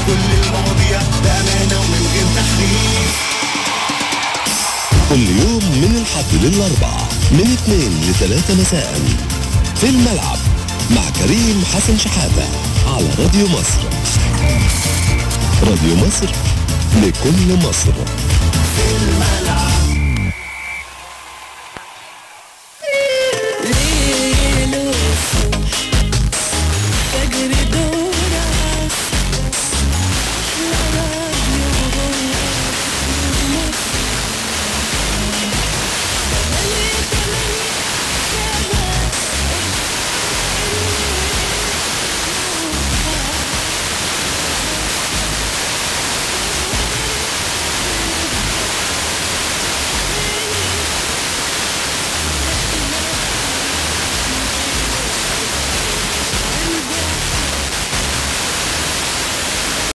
كل المواضيع بأمانة ومن غير تحريف كل يوم من الحد للأربع من 2 ل 3 مساء في الملعب مع كريم حسن شحاتة على راديو مصر راديو مصر لكل مصر في الملعب